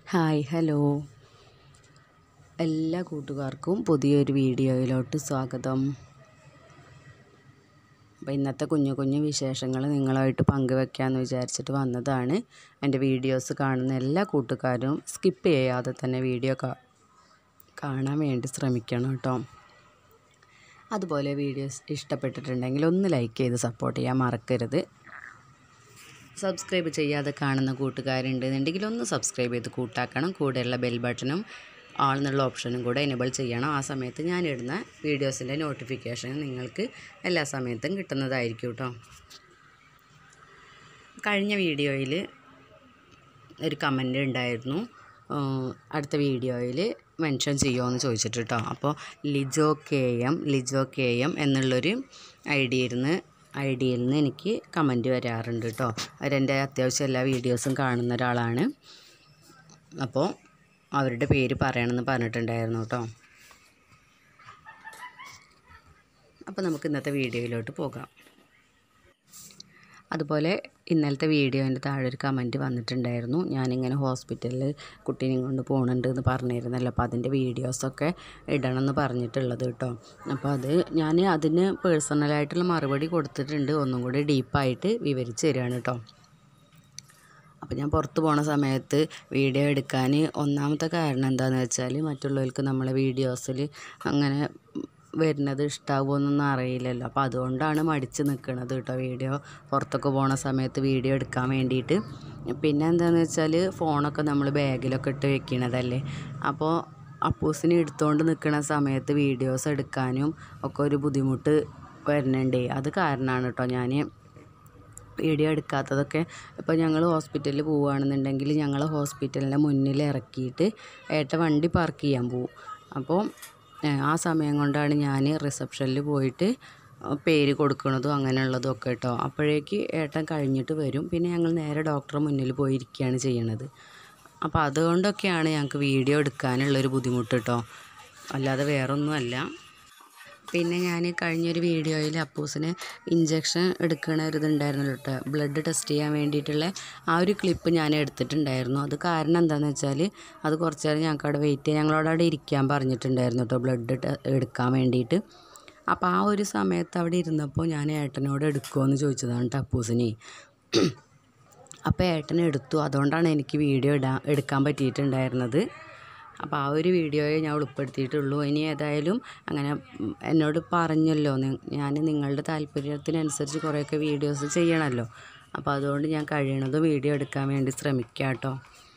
hi hello എല്ലാ കൂട്ടുകാർക്കും പുതിയൊരു വീഡിയോയിലോട്ട് സ്വാഗതം അപ്പോൾ ഇന്നത്തെ കുഞ്ഞു കുഞ്ഞു വിശേഷങ്ങൾ നിങ്ങളുമായിട്ട് പങ്കുവെക്കാമെന്ന് വിചാരിച്ചിട്ട് വന്നതാണ് എൻ്റെ വീഡിയോസ് കാണുന്ന എല്ലാ കൂട്ടുകാരും സ്കിപ്പ് ചെയ്യാതെ തന്നെ വീഡിയോ കാ- കാണാൻ വേണ്ടി ശ്രമിക്കണം കേട്ടോ അതുപോലെ വീഡിയോസ് ഇഷ്ടപ്പെട്ടിട്ടുണ്ടെങ്കിൽ ഒന്ന് ലൈക്ക് ചെയ്ത് സപ്പോർട്ട് ചെയ്യാൻ മറക്കരുത് സബ്സ്ക്രൈബ് ചെയ്യാതെ കാണുന്ന കൂട്ടുകാരുണ്ടെന്നുണ്ടെങ്കിൽ ഒന്ന് സബ്സ്ക്രൈബ് ചെയ്ത് കൂട്ടാക്കണം കൂടെയുള്ള ബെൽ ബട്ടണും ആൾ എന്നുള്ള ഓപ്ഷനും കൂടെ എനേബിൾ ചെയ്യണം ആ സമയത്ത് ഞാനിടുന്ന വീഡിയോസിൻ്റെ നോട്ടിഫിക്കേഷൻ നിങ്ങൾക്ക് എല്ലാ സമയത്തും കിട്ടുന്നതായിരിക്കും കേട്ടോ കഴിഞ്ഞ വീഡിയോയിൽ ഒരു കമൻ്റ് ഉണ്ടായിരുന്നു ആ, അടുത്ത വീഡിയോയിൽ മെൻഷൻ ചെയ്യുമോ എന്ന് ചോദിച്ചിട്ട് കേട്ടോ അപ്പോൾ Lijo K M Lijo K M എന്നുള്ളൊരു ഐ ഡിയിൽ നിന്ന് ഐ ഡിയിൽ നിന്ന് എനിക്ക് കമൻറ്റ് വരാറുണ്ട് കേട്ടോ അവരെൻ്റെ അത്യാവശ്യം എല്ലാ വീഡിയോസും കാണുന്ന ഒരാളാണ് അപ്പോൾ അവരുടെ പേര് പറയണമെന്ന് പറഞ്ഞിട്ടുണ്ടായിരുന്നു കേട്ടോ അപ്പോൾ നമുക്ക് ഇന്നത്തെ വീഡിയോയിലോട്ട് പോകാം അതുപോലെ ഇന്നലത്തെ വീഡിയോൻ്റെ താഴെ ഒരു കമൻറ്റ് വന്നിട്ടുണ്ടായിരുന്നു ഞാനിങ്ങനെ ഹോസ്പിറ്റലിൽ കുട്ടീനെയും കൊണ്ട് പോകുന്നുണ്ട് എന്ന് പറഞ്ഞിരുന്നല്ലോ അപ്പോൾ അതിൻ്റെ വീഡിയോസൊക്കെ ഇടണം എന്ന് പറഞ്ഞിട്ടുള്ളത് കേട്ടോ അപ്പോൾ അത് ഞാൻ അതിന് പേഴ്സണലായിട്ടുള്ള മറുപടി കൊടുത്തിട്ടുണ്ട് ഒന്നും കൂടി ഡീപ്പായിട്ട് വിവരിച്ച് തരികയാണ് കേട്ടോ അപ്പോൾ ഞാൻ പുറത്ത് പോണ സമയത്ത് വീഡിയോ എടുക്കാൻ ഒന്നാമത്തെ കാരണം എന്താണെന്ന് വെച്ചാൽ മറ്റുള്ളവർക്ക് നമ്മളെ വീഡിയോസിൽ അങ്ങനെ വരുന്നത് ഇഷ്ടാവുമെന്നൊന്നും അറിയില്ലല്ലോ അപ്പോൾ അതുകൊണ്ടാണ് മടിച്ച് നിൽക്കുന്നത് കേട്ടോ വീഡിയോ പുറത്തൊക്കെ പോണ സമയത്ത് വീഡിയോ എടുക്കാൻ വേണ്ടിയിട്ട് പിന്നെ എന്താണെന്ന് വെച്ചാൽ ഫോണൊക്കെ നമ്മൾ ബാഗിലൊക്കെ ഇട്ട് വെക്കണതല്ലേ അപ്പോൾ അപ്പൂസിനെ എടുത്തുകൊണ്ട് നിൽക്കുന്ന സമയത്ത് വീഡിയോസ് എടുക്കാനും ഒക്കെ ഒരു ബുദ്ധിമുട്ട് വരുന്നുണ്ടേ അത് കാരണമാണ് കേട്ടോ ഞാൻ വീഡിയോ എടുക്കാത്തതൊക്കെ ഇപ്പോൾ ഞങ്ങൾ ഹോസ്പിറ്റലിൽ പോവുകയാണെന്നുണ്ടെങ്കിൽ ഞങ്ങൾ ഹോസ്പിറ്റലിൻ്റെ മുന്നിൽ ഇറക്കിയിട്ട് ഏട്ട വണ്ടി പാർക്ക് ചെയ്യാൻ പോവും അപ്പോൾ ഏഹ്, ആ സമയം കൊണ്ടാണ് ഞാൻ റിസപ്ഷനിൽ പോയിട്ട് പേര് കൊടുക്കുന്നതും അങ്ങനെയുള്ളതും ഒക്കെ കേട്ടോ അപ്പോഴേക്ക് ഏട്ടൻ കഴിഞ്ഞിട്ട് വരും പിന്നെ ഞങ്ങൾ നേരെ ഡോക്ടറെ മുന്നിൽ പോയി ഇരിക്കുകയാണ് ചെയ്യണത് അപ്പോൾ അതുകൊണ്ടൊക്കെയാണ് ഞങ്ങൾക്ക് വീഡിയോ എടുക്കാനുള്ളൊരു ബുദ്ധിമുട്ട് കേട്ടോ അല്ലാതെ വേറൊന്നുമല്ല പിന്നെ ഞാൻ കഴിഞ്ഞൊരു വീഡിയോയിൽ അപ്പൂസിന് ഇഞ്ചക്ഷൻ എടുക്കണ ഒരു ഇതുണ്ടായിരുന്നല്ലോ കേട്ടോ ബ്ലഡ് ടെസ്റ്റ് ചെയ്യാൻ വേണ്ടിയിട്ടുള്ള ആ ഒരു ക്ലിപ്പ് ഞാൻ എടുത്തിട്ടുണ്ടായിരുന്നു അത് കാരണം എന്താണെന്ന് വെച്ചാൽ അത് കുറച്ച് നേരം ഞങ്ങൾക്ക് അവിടെ വെയിറ്റ് ചെയ്യാൻ ഞങ്ങളോട് അവിടെ ഇരിക്കാൻ പറഞ്ഞിട്ടുണ്ടായിരുന്നു കേട്ടോ ബ്ലഡ് എടുക്കാൻ വേണ്ടിയിട്ട് അപ്പോൾ ആ ഒരു സമയത്ത് അവിടെ ഇരുന്നപ്പോൾ ഞാൻ ഏട്ടനോട് എടുക്കുമോ എന്ന് ചോദിച്ചതാണ് കേട്ടോ അപ്പൂസിനെ അപ്പോൾ ഏട്ടൻ എടുത്തു അതുകൊണ്ടാണ് എനിക്ക് വീഡിയോ ഇടാൻ എടുക്കാൻ പറ്റിയിട്ടുണ്ടായിരുന്നത് അപ്പോൾ ആ ഒരു വീഡിയോയെ ഞാൻ ഉൾപ്പെടുത്തിയിട്ടുള്ളൂ ഇനി ഏതായാലും അങ്ങനെ ഉം, എന്നോട് പറഞ്ഞല്ലോ ഞാൻ നിങ്ങളുടെ താല്പര്യത്തിനനുസരിച്ച് കുറേയൊക്കെ വീഡിയോസ് ചെയ്യണമല്ലോ അപ്പോൾ അതുകൊണ്ട് ഞാൻ കഴിയണതും വീഡിയോ എടുക്കാൻ വേണ്ടി ശ്രമിക്കാം കേട്ടോ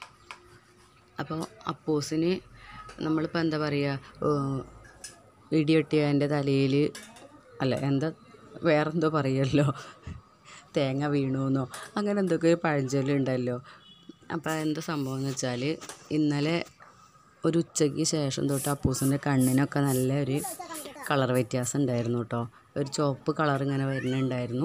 അപ്പോൾ അപ്പൂസിന് നമ്മളിപ്പോൾ എന്താ പറയുക ഇടിയൊട്ടിയതിൻ്റെ തലയിൽ അല്ല എന്താ വേറെന്തോ പറയുമല്ലോ തേങ്ങ വീണുവെന്നോ അങ്ങനെ എന്തൊക്കെ ഒരു പഴഞ്ചൊല്ലുണ്ടല്ലോ അപ്പോൾ എന്താ സംഭവം എന്ന് വെച്ചാൽ ഇന്നലെ ഒരു ഉച്ചയ്ക്ക് ശേഷം തൊട്ട് അപ്പൂസിൻ്റെ കണ്ണിനൊക്കെ നല്ല ഒരു കളർ വ്യത്യാസം ഉണ്ടായിരുന്നു കേട്ടോ ഒരു ചുവപ്പ് കളർ ഇങ്ങനെ വരുന്നുണ്ടായിരുന്നു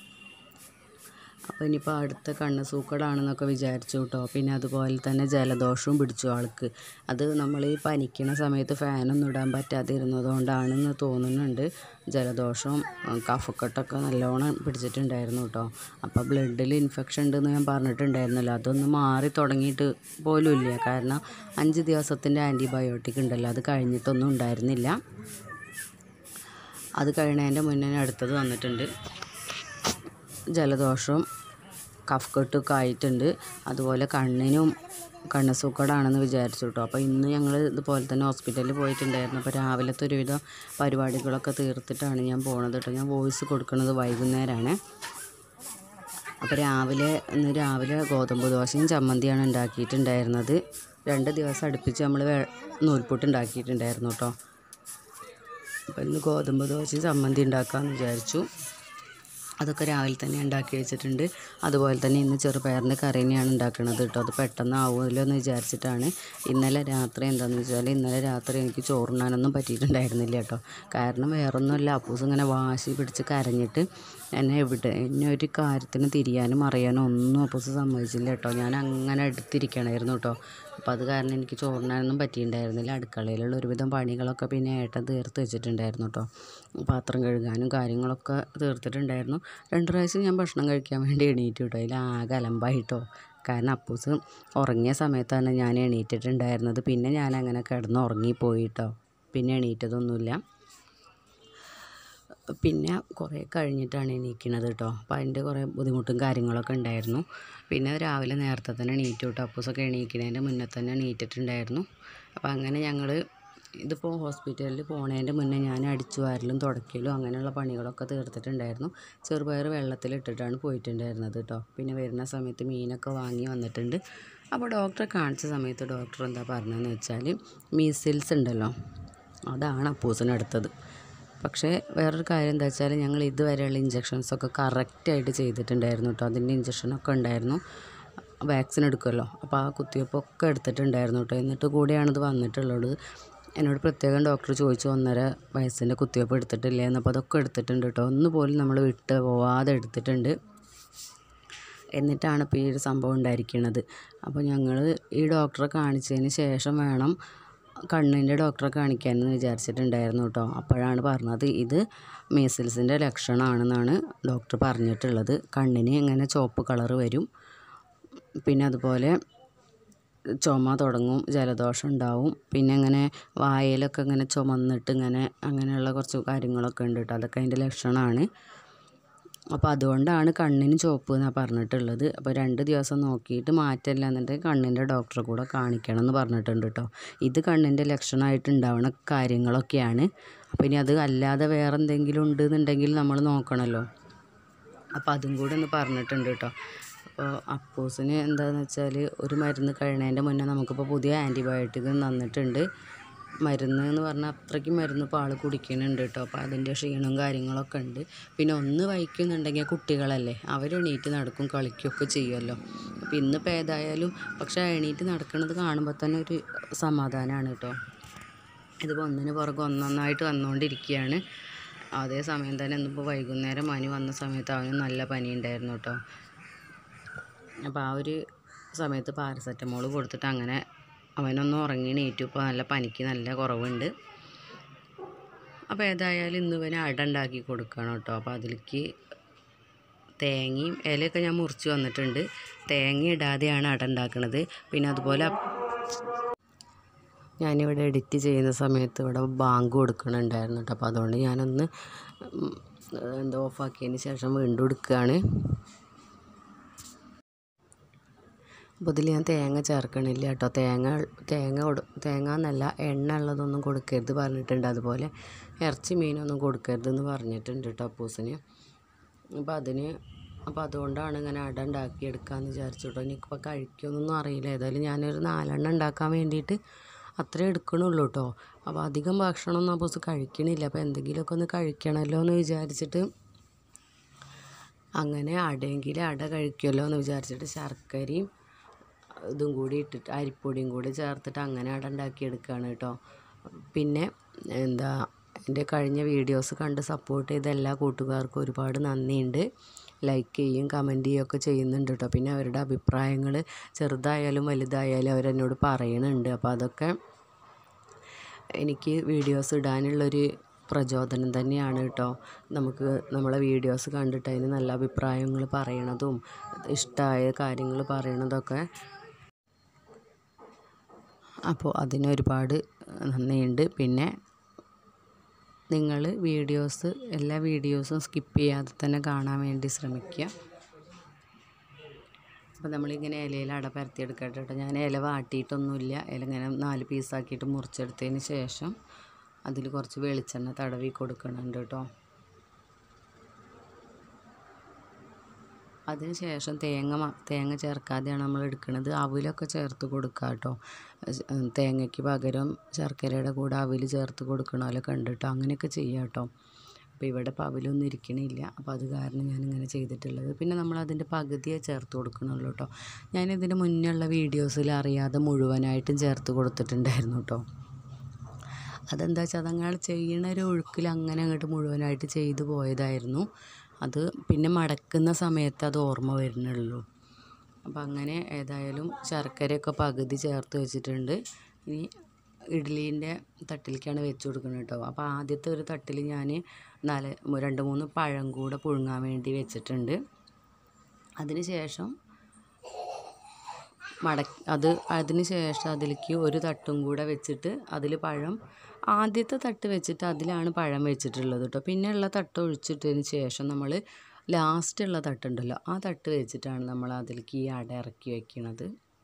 അപ്പോൾ ഇനിയിപ്പോൾ അടുത്ത കണ്ണ് സൂക്കടാണെന്നൊക്കെ വിചാരിച്ചു കേട്ടോ പിന്നെ അതുപോലെ തന്നെ ജലദോഷവും പിടിച്ചു ആൾക്ക് അത് നമ്മൾ ഈ പനിക്കണ സമയത്ത് ഫാനൊന്നും ഇടാൻ പറ്റാതെ ഇരുന്നതുകൊണ്ടാണെന്ന് തോന്നുന്നുണ്ട് ജലദോഷവും ഉം, കഫക്കെട്ടൊക്കെ നല്ലോണം പിടിച്ചിട്ടുണ്ടായിരുന്നു കേട്ടോ അപ്പോൾ ബ്ലഡിൽ ഇൻഫെക്ഷൻ ഉണ്ടെന്ന് ഞാൻ പറഞ്ഞിട്ടുണ്ടായിരുന്നല്ലോ അതൊന്നും മാറി തുടങ്ങിയിട്ട് പോലും ഇല്ല കാരണം അഞ്ച് ദിവസത്തിൻ്റെ ആൻറ്റിബയോട്ടിക് ഉണ്ടല്ലോ അത് കഴിഞ്ഞിട്ടൊന്നും ഉണ്ടായിരുന്നില്ല അത് കഴിയണതിൻ്റെ മുന്നേ അടുത്തത് വന്നിട്ടുണ്ട് ജലദോഷവും കഫ്കെട്ടൊക്കെ ആയിട്ടുണ്ട് അതുപോലെ കണ്ണിനും കണ്ണ് സൂക്കടാണെന്ന് വിചാരിച്ചു കേട്ടോ അപ്പോൾ ഇന്ന് ഞങ്ങൾ ഇതുപോലെ തന്നെ ഹോസ്പിറ്റലിൽ പോയിട്ടുണ്ടായിരുന്നു അപ്പോൾ രാവിലത്തെ ഒരുവിധം പരിപാടികളൊക്കെ തീർത്തിട്ടാണ് ഞാൻ പോണത് കേട്ടോ ഞാൻ വോയിസ് കൊടുക്കുന്നത് വൈകുന്നേരമാണ് അപ്പോൾ രാവിലെ ഇന്ന് രാവിലെ ഗോതമ്പ് ദോശയും ചമ്മന്തിയാണ് ഉണ്ടാക്കിയിട്ടുണ്ടായിരുന്നത് രണ്ട് ദിവസം അടുപ്പിച്ച് നമ്മൾ വേ നൂൽപുട്ട് ഉണ്ടാക്കിയിട്ടുണ്ടായിരുന്നു കേട്ടോ അപ്പോൾ ഇന്ന് ഗോതമ്പ് ദോശയും ചമ്മന്തി ഉണ്ടാക്കാമെന്ന് വിചാരിച്ചു അതൊക്കെ രാവിലെ തന്നെ ഉണ്ടാക്കി വെച്ചിട്ടുണ്ട് അതുപോലെ തന്നെ ഇന്ന് ചെറുപയറിൻ്റെ കറി തന്നെയാണ് ഉണ്ടാക്കുന്നത് കേട്ടോ അത് പെട്ടെന്ന് ആവുമല്ലോ എന്ന് വിചാരിച്ചിട്ടാണ് ഇന്നലെ രാത്രി എന്താണെന്ന് വെച്ചാൽ ഇന്നലെ രാത്രി എനിക്ക് ചോറുണ്ണാനൊന്നും പറ്റിയിട്ടുണ്ടായിരുന്നില്ല കേട്ടോ കാരണം വേറൊന്നുമല്ല അപ്പൂസ് ഇങ്ങനെ വാശി പിടിച്ച് കരഞ്ഞിട്ട് എന്നെ എവിടെ എന്നെ ഒരു കാര്യത്തിന് തിരിയാനും അറിയാനും ഒന്നും അപ്പൂസ് സമ്മതിച്ചില്ല കേട്ടോ ഞാൻ അങ്ങനെ എടുത്തിരിക്കണമായിരുന്നു കേട്ടോ അപ്പോൾ അത് കാരണം എനിക്ക് ചോറിനാനൊന്നും പറ്റിയിട്ടുണ്ടായിരുന്നില്ല അടുക്കളയിലുള്ള ഒരുവിധം പണികളൊക്കെ പിന്നെ ഏട്ടൻ തീർത്ത് വെച്ചിട്ടുണ്ടായിരുന്നു കേട്ടോ പാത്രം കഴുകാനും കാര്യങ്ങളൊക്കെ തീർത്തിട്ടുണ്ടായിരുന്നു രണ്ട് പ്രാവശ്യം ഞാൻ ഭക്ഷണം കഴിക്കാൻ വേണ്ടി എണീറ്റ് കേട്ടോ അതിൽ ആകെ അലമ്പായിട്ടോ കാരണം അപ്പൂസ് ഉറങ്ങിയ സമയത്താണ് ഞാൻ എണീറ്റിട്ടുണ്ടായിരുന്നത് പിന്നെ ഞാൻ അങ്ങനെ കിടന്ന് ഉറങ്ങിപ്പോയി കേട്ടോ പിന്നെ എണീറ്റതൊന്നുമില്ല പിന്നെ കുറേ കഴിഞ്ഞിട്ടാണ് എണീക്കണത് കേട്ടോ അപ്പോൾ അതിൻ്റെ കുറേ ബുദ്ധിമുട്ടും കാര്യങ്ങളൊക്കെ ഉണ്ടായിരുന്നു പിന്നെ രാവിലെ നേരത്തെ തന്നെ എണീറ്റു കേട്ടോ അപ്പൂസൊക്കെ എണീക്കണതിൻ്റെ മുന്നേ തന്നെ എണീറ്റിട്ടുണ്ടായിരുന്നു അപ്പോൾ അങ്ങനെ ഞങ്ങൾ ഇതിപ്പോൾ ഹോസ്പിറ്റലിൽ പോണതിൻ്റെ മുന്നേ ഞാൻ അടിച്ചു വാരലും തുടയ്ക്കലും അങ്ങനെയുള്ള പണികളൊക്കെ തീർത്തിട്ടുണ്ടായിരുന്നു ചെറുപയർ വെള്ളത്തിലിട്ടിട്ടാണ് പോയിട്ടുണ്ടായിരുന്നത് കേട്ടോ പിന്നെ വരുന്ന സമയത്ത് മീനൊക്കെ വാങ്ങി വന്നിട്ടുണ്ട് അപ്പോൾ ഡോക്ടറെ കാണിച്ച സമയത്ത് ഡോക്ടർ എന്താ പറഞ്ഞതെന്ന് വെച്ചാൽ മീസിൽസ് ഉണ്ടല്ലോ അതാണ് അപ്പൂസിനെടുത്തത് പക്ഷേ വേറൊരു കാര്യം എന്താ വെച്ചാൽ ഞങ്ങൾ ഇതുവരെയുള്ള ഇഞ്ചക്ഷൻസൊക്കെ കറക്റ്റായിട്ട് ചെയ്തിട്ടുണ്ടായിരുന്നു കേട്ടോ അതിൻ്റെ ഇഞ്ചക്ഷനൊക്കെ ഉണ്ടായിരുന്നു വാക്സിൻ എടുക്കുമല്ലോ അപ്പോൾ ആ കുത്തിവയ്പ്പൊക്കെ എടുത്തിട്ടുണ്ടായിരുന്നു കേട്ടോ എന്നിട്ട് കൂടിയാണ് ഇത് വന്നിട്ടുള്ളത് എന്നോട് പ്രത്യേകം ഡോക്ടർ ചോദിച്ചു ഒന്നര വയസ്സിൻ്റെ കുത്തിവയ്പ്പ് എടുത്തിട്ടില്ലേ എന്നപ്പോൾ അതൊക്കെ എടുത്തിട്ടുണ്ട് കേട്ടോ ഒന്ന് പോലും നമ്മൾ വിട്ട് പോവാതെ എടുത്തിട്ടുണ്ട് എന്നിട്ടാണ് ഇപ്പോൾ ഈ ഒരു സംഭവം ഉണ്ടായിരിക്കുന്നത് അപ്പോൾ ഞങ്ങൾ ഈ ഡോക്ടറെ കാണിച്ചതിന് ശേഷം വേണം കണ്ണിൻ്റെ ഡോക്ടറെ കാണിക്കാമെന്ന് വിചാരിച്ചിട്ടുണ്ടായിരുന്നു കേട്ടോ അപ്പോഴാണ് പറഞ്ഞത് ഇത് മീസിൽസിൻ്റെ ലക്ഷണമാണെന്നാണ് ഡോക്ടർ പറഞ്ഞിട്ടുള്ളത് കണ്ണിന് ഇങ്ങനെ ചുവപ്പ് കളറ് വരും പിന്നെ അതുപോലെ ചുമ തുടങ്ങും ജലദോഷം ഉണ്ടാവും പിന്നെ ഇങ്ങനെ വായയിലൊക്കെ ഇങ്ങനെ ചുമന്നിട്ട് ഇങ്ങനെ അങ്ങനെയുള്ള കുറച്ച് കാര്യങ്ങളൊക്കെ ഉണ്ട് കേട്ടോ അതൊക്കെ അതിൻ്റെ ലക്ഷണമാണ് അപ്പോൾ അതുകൊണ്ടാണ് കണ്ണിന് ചുവപ്പ് എന്നാണ് പറഞ്ഞിട്ടുള്ളത് അപ്പോൾ രണ്ട് ദിവസം നോക്കിയിട്ട് മാറ്റമില്ല എന്നുണ്ടെങ്കിൽ കണ്ണിൻ്റെ ഡോക്ടറെ കൂടെ കാണിക്കണം എന്ന് പറഞ്ഞിട്ടുണ്ട് കേട്ടോ ഇത് കണ്ണിൻ്റെ ലക്ഷണമായിട്ട് ഉണ്ടാവുന്ന കാര്യങ്ങളൊക്കെയാണ് അപ്പോൾ ഇനി അത് അല്ലാതെ വേറെ എന്തെങ്കിലും ഉണ്ട് എന്നുണ്ടെങ്കിൽ നമ്മൾ നോക്കണമല്ലോ അപ്പോൾ അതും കൂടെ ഒന്ന് പറഞ്ഞിട്ടുണ്ട് കേട്ടോ അപ്പോൾ അപ്പൂസിന് എന്താണെന്ന് വെച്ചാൽ ഒരു മരുന്ന് കഴിയണതിൻ്റെ മുന്നേ നമുക്കിപ്പോൾ പുതിയ ആൻറ്റിബയോട്ടിക് തന്നിട്ടുണ്ട് മരുന്ന് എന്ന് പറഞ്ഞാൽ അത്രയ്ക്ക് മരുന്ന് ഇപ്പോൾ ആൾ കുടിക്കുന്നുണ്ട് കേട്ടോ അപ്പോൾ അതിൻ്റെ ക്ഷീണവും കാര്യങ്ങളൊക്കെ ഉണ്ട് പിന്നെ ഒന്ന് വഹിക്കുന്നുണ്ടെങ്കിൽ കുട്ടികളല്ലേ അവർ എണീറ്റ് നടക്കും കളിക്കുകയൊക്കെ ചെയ്യുമല്ലോ അപ്പോൾ ഇന്നിപ്പോൾ ഏതായാലും പക്ഷേ എണീറ്റ് നടക്കുന്നത് കാണുമ്പോൾ തന്നെ ഒരു സമാധാനമാണ് കേട്ടോ ഇതിപ്പോൾ ഒന്നിന് പുറകെ ഒന്നൊന്നായിട്ട് വന്നുകൊണ്ടിരിക്കുകയാണ് അതേ സമയം തന്നെ ഇന്നിപ്പോൾ വൈകുന്നേരം മനു വന്ന സമയത്ത് അവന് നല്ല പനി ഉണ്ടായിരുന്നു കേട്ടോ അപ്പോൾ ആ ഒരു സമയത്ത് പാരസെറ്റമോൾ കൊടുത്തിട്ട് അങ്ങനെ അവനൊന്ന് ഉറങ്ങി എണീറ്റു ഇപ്പോൾ നല്ല പനിക്ക് നല്ല കുറവുണ്ട് അപ്പോൾ ഏതായാലും ഇന്ന് ഇവന് അട ഉണ്ടാക്കി കൊടുക്കണം കേട്ടോ അപ്പോൾ അതിലേക്ക് തേങ്ങയും ഇലയൊക്കെ ഞാൻ മുറിച്ച് വന്നിട്ടുണ്ട് തേങ്ങ ഇടാതെയാണ് അട ഉണ്ടാക്കുന്നത് പിന്നെ അതുപോലെ ഞാനിവിടെ എഡിറ്റ് ചെയ്യുന്ന സമയത്ത് ഇവിടെ ബാങ്ക് കൊടുക്കണുണ്ടായിരുന്നു കേട്ടോ അപ്പോൾ അതുകൊണ്ട് ഞാനൊന്ന് ഉം, എന്താ ഓഫാക്കിയതിന് ശേഷം വീണ്ടും എടുക്കുകയാണ് അപ്പോൾ ഇതിൽ ഞാൻ തേങ്ങ ചേർക്കണില്ല കേട്ടോ തേങ്ങ തേങ്ങ കൊടു തേങ്ങ എന്നല്ല എണ്ണ ഉള്ളതൊന്നും കൊടുക്കരുത് പറഞ്ഞിട്ടുണ്ട് അതുപോലെ ഇറച്ചി മീനൊന്നും കൊടുക്കരുതെന്ന് പറഞ്ഞിട്ടുണ്ട് കേട്ടോ അപ്പൂസിന് അപ്പോൾ അതിന് അപ്പോൾ അതുകൊണ്ടാണ് ഇങ്ങനെ അട ഉണ്ടാക്കി എടുക്കാമെന്ന് വിചാരിച്ചു കേട്ടോ എനിക്കിപ്പോൾ കഴിക്കുമെന്നൊന്നും അറിയില്ല ഏതായാലും ഞാനൊരു നാലെണ്ണം ഉണ്ടാക്കാൻ വേണ്ടിയിട്ട് അത്രേ എടുക്കണുള്ളൂ കേട്ടോ അപ്പോൾ അധികം ഭക്ഷണമൊന്നും അപ്പൂസ് കഴിക്കണില്ല അപ്പോൾ എന്തെങ്കിലുമൊക്കെ ഒന്ന് കഴിക്കണമല്ലോ എന്ന് വിചാരിച്ചിട്ട് അങ്ങനെ അടയെങ്കിൽ അട കഴിക്കുമല്ലോ എന്ന് വിചാരിച്ചിട്ട് ശർക്കരയും ഇതും കൂടി ഇട്ടിട്ട് അരിപ്പൊടിയും കൂടി ചേർത്തിട്ട് അങ്ങനെ അട ഉണ്ടാക്കിയെടുക്കുകയാണ് കേട്ടോ പിന്നെ എന്താ എൻ്റെ കഴിഞ്ഞ വീഡിയോസ് കണ്ട് സപ്പോർട്ട് ചെയ്ത എല്ലാ കൂട്ടുകാർക്കും ഒരുപാട് നന്ദിയുണ്ട് ലൈക്ക് ചെയ്യും കമൻറ്റ് ചെയ്യുകയൊക്കെ ചെയ്യുന്നുണ്ട് കേട്ടോ പിന്നെ അവരുടെ അഭിപ്രായങ്ങൾ ചെറുതായാലും വലുതായാലും അവരെന്നോട് പറയുന്നുണ്ട് അപ്പോൾ അതൊക്കെ എനിക്ക് വീഡിയോസ് ഇടാനുള്ളൊരു പ്രചോദനം തന്നെയാണ് കേട്ടോ നമുക്ക് നമ്മളെ വീഡിയോസ് കണ്ടിട്ട് അതിന് നല്ല അഭിപ്രായങ്ങൾ പറയണതും ഇഷ്ടമായ കാര്യങ്ങൾ പറയണതൊക്കെ അപ്പോൾ അതിന് ഒരുപാട് നന്ദിയുണ്ട് പിന്നെ നിങ്ങൾ വീഡിയോസ് എല്ലാ വീഡിയോസും സ്കിപ്പ് ചെയ്യാതെ തന്നെ കാണാൻ വേണ്ടി ശ്രമിക്കുക അപ്പോൾ നമ്മളിങ്ങനെ ഇലയിൽ അട പരത്തിയെടുക്കട്ടെ കേട്ടോ ഞാൻ ഇല വാട്ടിയിട്ടൊന്നുമില്ല ഇല ഇങ്ങനെ നാല് പീസാക്കിയിട്ട് മുറിച്ചെടുത്തതിന് ശേഷം അതിൽ കുറച്ച് വെളിച്ചെണ്ണ തടവി കൊടുക്കണുണ്ട് കേട്ടോ അതിന് ശേഷം തേങ്ങ മ- തേങ്ങ ചേർക്കാതെയാണ് നമ്മൾ എടുക്കുന്നത് അവിലൊക്കെ ചേർത്ത് കൊടുക്കുക കേട്ടോ തേങ്ങയ്ക്ക് പകരം ശർക്കരയുടെ കൂടെ അവിൽ ചേർത്ത് കൊടുക്കണമല്ലൊക്കെ ഉണ്ട് കേട്ടോ അങ്ങനെയൊക്കെ ചെയ്യാം കേട്ടോ അപ്പോൾ ഇവിടെ ഇപ്പോൾ അവിലൊന്നും ഇരിക്കണില്ല അപ്പോൾ അത് കാരണം ഞാനിങ്ങനെ ചെയ്തിട്ടുള്ളത് പിന്നെ നമ്മൾ അതിൻ്റെ പകുതിയെ ചേർത്ത് കൊടുക്കണുള്ളൂ കേട്ടോ ഞാനിതിന് മുന്നുള്ള വീഡിയോസിൽ അറിയാതെ മുഴുവനായിട്ടും ചേർത്ത് കൊടുത്തിട്ടുണ്ടായിരുന്നു കേട്ടോ അതെന്താ വെച്ചാൽ അതങ്ങനെ ചെയ്യണ ഒരു ഒഴുക്കിൽ അങ്ങനെ അങ്ങോട്ട് മുഴുവനായിട്ട് ചെയ്തു പോയതായിരുന്നു അത് പിന്നെ മടക്കുന്ന സമയത്ത് അത് ഓർമ്മ വരുന്നുള്ളൂ അപ്പം അങ്ങനെ ഏതായാലും ശർക്കരയൊക്കെ പകുതി ചേർത്ത് വെച്ചിട്ടുണ്ട് ഇനി ഇഡ്ഡലീൻ്റെ തട്ടിലേക്കാണ് വെച്ച് കൊടുക്കുന്നത് കേട്ടോ അപ്പോൾ ആദ്യത്തെ ഒരു തട്ടിൽ ഞാൻ നാല് രണ്ട് മൂന്ന് പഴം കൂടെ പുഴുങ്ങാൻ വേണ്ടി വെച്ചിട്ടുണ്ട് അതിന് ശേഷം മടക്കി അത് അതിന് ശേഷം അതിലേക്ക് ഒരു തട്ടും കൂടെ വെച്ചിട്ട് അതിൽ പഴം ആദ്യത്തെ തട്ട് വെച്ചിട്ട് അതിലാണ് പഴം വെച്ചിട്ടുള്ളത് കേട്ടോ പിന്നെ ഉള്ള തട്ട് ഒഴിച്ചിട്ടതിന് ശേഷം നമ്മൾ ലാസ്റ്റുള്ള തട്ടുണ്ടല്ലോ ആ തട്ട് വെച്ചിട്ടാണ് നമ്മൾ അതിലേക്ക് ഈ അട ഇറക്കി വെക്കുന്നത്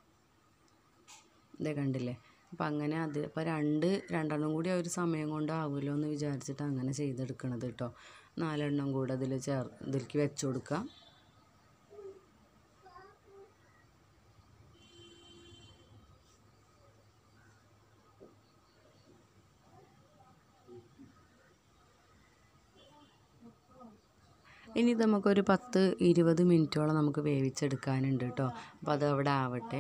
ഇതേ കണ്ടില്ലേ അപ്പം അങ്ങനെ അത് ഇപ്പോൾ രണ്ട് രണ്ടെണ്ണം കൂടി ആ ഒരു സമയം കൊണ്ട് ആവുമല്ലോ എന്ന് വിചാരിച്ചിട്ട് അങ്ങനെ ചെയ്തെടുക്കണത് കേട്ടോ നാലെണ്ണം കൂടെ അതിൽ ചേർ ഇതിലേക്ക് വെച്ച് കൊടുക്കുക ഇനി ഇത് നമുക്കൊരു പത്ത് ഇരുപത് മിനിറ്റോളം നമുക്ക് വേവിച്ചെടുക്കാനുണ്ട് കേട്ടോ അപ്പോൾ അത് അവിടെ ആവട്ടെ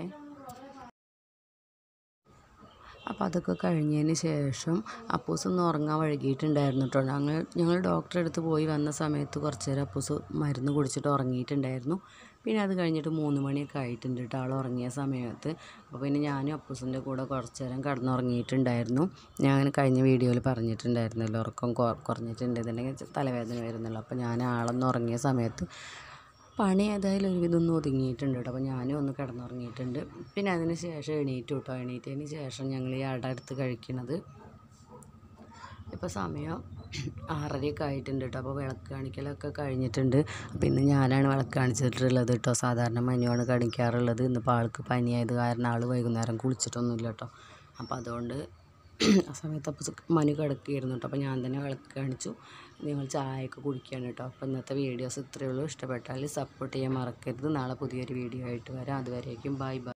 അപ്പോൾ അതൊക്കെ കഴിഞ്ഞതിന് ശേഷം അപ്പൂസ് ഒന്ന് ഉറങ്ങാൻ വൈകിയിട്ടുണ്ടായിരുന്നു കേട്ടോ ഞങ്ങൾ ഞങ്ങൾ ഡോക്ടറെ അടുത്ത് പോയി വന്ന സമയത്ത് കുറച്ച് നേരം അപ്പൂസ് മരുന്ന് കുടിച്ചിട്ട് ഉറങ്ങിയിട്ടുണ്ടായിരുന്നു പിന്നെ അത് കഴിഞ്ഞിട്ട് മൂന്ന് മണിയൊക്കെ ആയിട്ടുണ്ട് കേട്ടോ ആൾ ഉറങ്ങിയ സമയത്ത് അപ്പോൾ പിന്നെ ഞാനും അപ്പൂസിൻ്റെ കൂടെ കുറച്ച് നേരം കിടന്നുറങ്ങിയിട്ടുണ്ടായിരുന്നു ഞാൻ കഴിഞ്ഞ വീഡിയോയിൽ പറഞ്ഞിട്ടുണ്ടായിരുന്നല്ലോ ഉറക്കം കൊ- കുറഞ്ഞിട്ടുണ്ട് ഇതുണ്ടെങ്കിൽ തലവേദന വരുന്നുള്ളൂ അപ്പോൾ ഞാൻ ആളൊന്ന് ഉറങ്ങിയ സമയത്ത് പണി ഏതായാലും ഒരുവിധം ഒന്ന് ഒതുങ്ങിയിട്ടുണ്ട് കേട്ടോ അപ്പോൾ ഞാനും ഒന്ന് കിടന്നുറങ്ങിയിട്ടുണ്ട് പിന്നെ അതിന് ശേഷം എണീറ്റ് കേട്ടോ എണീറ്റതിന് ശേഷം ഞങ്ങൾ ഈ അട എടുത്ത് കഴിക്കണത് ഇപ്പോൾ സമയം ആറരയൊക്കെ ആയിട്ടുണ്ട് കേട്ടോ അപ്പോൾ വിളക്ക് കാണിക്കലൊക്കെ കഴിഞ്ഞിട്ടുണ്ട് അപ്പോൾ ഇന്ന് ഞാനാണ് വിളക്ക് കാണിച്ചിട്ടുള്ളത് കേട്ടോ സാധാരണ മനുവാണ് കാണിക്കാറുള്ളത് ഇന്നിപ്പോൾ ആൾക്ക് പനിയായത് കാരണം ആൾ വൈകുന്നേരം കുളിച്ചിട്ടൊന്നുമില്ല കേട്ടോ അപ്പോൾ അതുകൊണ്ട് ആ സമയത്ത് അപ്പോൾ മനു കിടക്കുകയായിരുന്നു കേട്ടോ അപ്പോൾ ഞാൻ തന്നെ വിളക്ക് കാണിച്ചു നിങ്ങൾ ചായയൊക്കെ കുടിക്കുകയാണ് കേട്ടോ അപ്പോൾ ഇന്നത്തെ വീഡിയോസ് ഇത്രയേ ഉള്ളൂ ഇഷ്ടപ്പെട്ടാൽ സപ്പോർട്ട് ചെയ്യാൻ മറക്കരുത് നാളെ പുതിയൊരു വീഡിയോ ആയിട്ട് വരാം അതുവരേക്കും ബൈ ബൈ